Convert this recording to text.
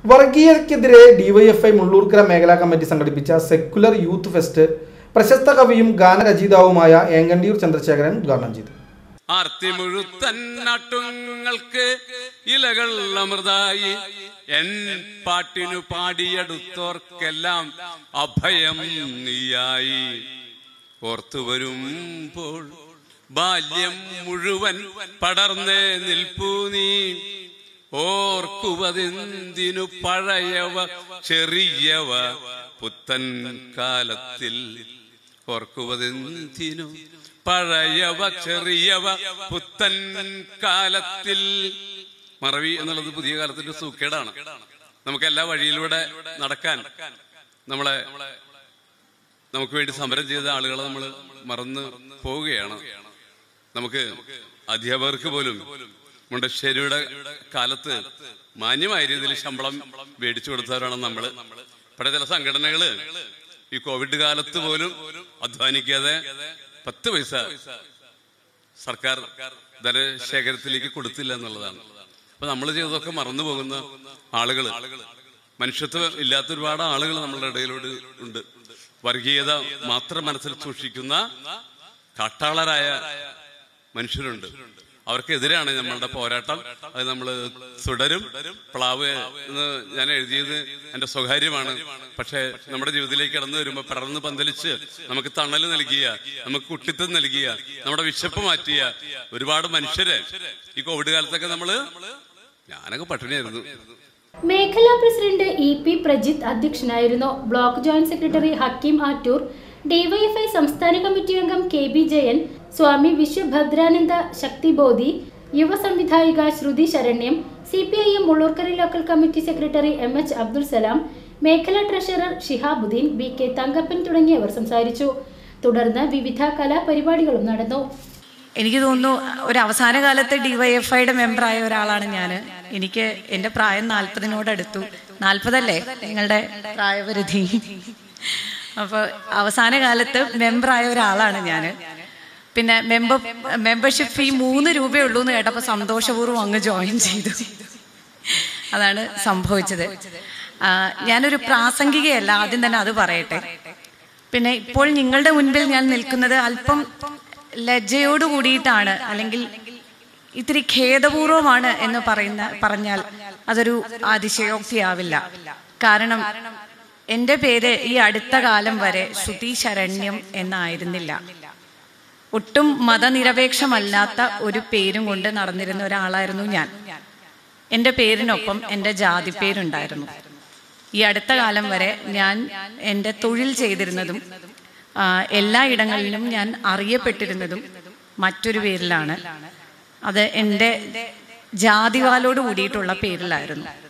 വർഗീയതയ്ക്കെതിരെ DYFI Mullurkara മേഖലാ committee സംഘടിപ്പിച്ച secular youth fest പ്രശസ്ത കവിയും ഗാനരചയിതാവുമായ ഏങ്കണ്ടിയൂർ ചന്ദ്രശേഖരൻ ഉദ്ഘാടനം ചെയ്തു ആർത്തിമുഴുത്തൻ നാട്ടുങ്ങൾക്ക് ഇലകൾ അമൃതായി എൻ പാട്ടിനു പാടിയെടുത്തോർക്കെല്ലാം അഭയം നീയായി ഓർത്തു വരുമ്പോൾ ബാല്യം മുഴുവൻ പടർന്നേ നിൽപ്പൂ നീ ഓർക്കുവതെന്തിനു പഴയവ ചെറിയവ പുത്തൻ കാലത്തിൽ ഓർക്കുവതെന്തിനു പഴയവ ചെറിയവ പുത്തൻ കാലത്തിൽ മറവി എന്നുള്ളത് പുതിയ കാലത്തിന്റെ സൂക്കേടാണ് നമുക്ക് എല്ലാ വഴിയിലൂടെ നടക്കാൻ നമ്മളെ നമുക്ക് വേണ്ടി സമരം ചെയ്ത ആളുകളെ നമ്മൾ മറന്ന് പോവുകയാണ് നമുക്ക് അധ്യാപകർക്ക് പോലും മുണ്ടശ്ശേരിയുടെ കാലത്ത് മാന്യമായ രീതിയിൽ ശമ്പളം മേടിച്ചു കൊടുത്തവരാണ് നമ്മള് ഇവിടെ ചില സംഘടനകള് ഈ കോവിഡ് കാലത്ത് പോലും അധ്വാനിക്കാതെ പത്ത് പൈസ സർക്കാർ ധനശേഖരത്തിലേക്ക് കൊടുത്തില്ല എന്നുള്ളതാണ് അപ്പൊ നമ്മൾ ചെയ്തതൊക്കെ മറന്നു പോകുന്ന ആളുകൾ മനുഷ്യത്വം ഇല്ലാത്ത ഒരുപാട് ആളുകൾ നമ്മളുടെ ഇടയിലോട് ഉണ്ട് വർഗീയത മാത്രം മനസ്സിൽ സൂക്ഷിക്കുന്ന കാട്ടാളരായ മനുഷ്യരുണ്ട് അവർക്കെതിരെയാണ് നമ്മളുടെ പോരാട്ടം അത് നമ്മൾ തുടരും പ്ലാവ് എന്ന് ഞാൻ എഴുതിയത് എന്റെ സ്വകാര്യമാണ് പക്ഷെ നമ്മുടെ ജീവിതത്തിലേക്ക് കടന്നു വരുമ്പോൾ പടർന്ന് പന്തലിച്ച് നമുക്ക് തണൽ നൽകിയ നമുക്ക് കുട്ടിത്തം നൽകിയ നമ്മുടെ വിശപ്പ് മാറ്റിയ ഒരുപാട് മനുഷ്യരെ ഈ കോവിഡ് കാലത്തൊക്കെ നമ്മള് ഞാനൊക്കെ പട്ടിണിയായിരുന്നു മേഖലാ പ്രസിഡന്റ് ഇ പി പ്രജിത്ത് അധ്യക്ഷനായിരുന്നു block joint secretary Hakeem Attoor DYFI സംസ്ഥാന കമ്മിറ്റി അംഗം കെ ബി ജയൻ സ്വാമി വിശ്വഭദ്രാനന്ദ ശക്തിബോധി യുവ സംവിധായിക Shruthi Saranyam C P I M Mullurkara local committee secretary M H Abdul Salam മേഖലാ treasurer Shihabuddin B K Thankappan തുടങ്ങിയവർ സംസാരിച്ചു തുടർന്ന് വിവിധ കലാപരിപാടികളും നടന്നു എനിക്ക് തോന്നുന്നു ഒരു അവസാന കാലത്ത് ഡിവൈഎഫ്ഐയുടെ മെമ്പറായ ഒരാളാണ് ഞാൻ എനിക്ക് എൻ്റെ പ്രായം നാൽപ്പതിനോടടുത്തു നാൽപ്പതല്ലേ നിങ്ങളുടെ പ്രായപരിധി അപ്പോൾ അവസാന കാലത്ത് മെമ്പറായ ഒരാളാണ് ഞാൻ പിന്നെ മെമ്പർ മെമ്പർഷിപ്പ് ഫീ മൂന്ന് രൂപയേ ഉള്ളൂ എന്ന് കേട്ടപ്പോൾ സന്തോഷപൂർവ്വം അങ്ങ് ജോയിൻ ചെയ്തു അതാണ് സംഭവിച്ചത് ആ, ഞാനൊരു പ്രാസംഗികയല്ല ആദ്യം തന്നെ അത് പറയട്ടെ പിന്നെ ഇപ്പോൾ നിങ്ങളുടെ മുൻപിൽ ഞാൻ നിൽക്കുന്നത് അല്പം ലജ്ജയോട് കൂടിയിട്ടാണ് അല്ലെങ്കിൽ ഇത്തിരി ഖേദപൂർവമാണ് എന്ന് പറയുന്ന പറഞ്ഞാൽ അതൊരു അതിശയോക്തിയാവില്ല കാരണം എൻ്റെ പേര് ഈ അടുത്ത കാലം വരെ ശ്രുതി ശരണ്യം എന്നായിരുന്നില്ല ഒട്ടും മതനിരപേക്ഷമല്ലാത്ത ഒരു പേരും കൊണ്ട് നടന്നിരുന്ന ഒരാളായിരുന്നു ഞാൻ എൻ്റെ പേരിനൊപ്പം എൻ്റെ ജാതി പേരുണ്ടായിരുന്നു ഈ അടുത്ത കാലം വരെ ഞാൻ എൻ്റെ തൊഴിൽ ചെയ്തിരുന്നതും ആ, എല്ലാ ഇടങ്ങളിലും ഞാൻ അറിയപ്പെട്ടിരുന്നതും മറ്റൊരു പേരിലാണ് അത് എൻ്റെ ജാതിവാലോട് കൂടിയിട്ടുള്ള പേരിലായിരുന്നു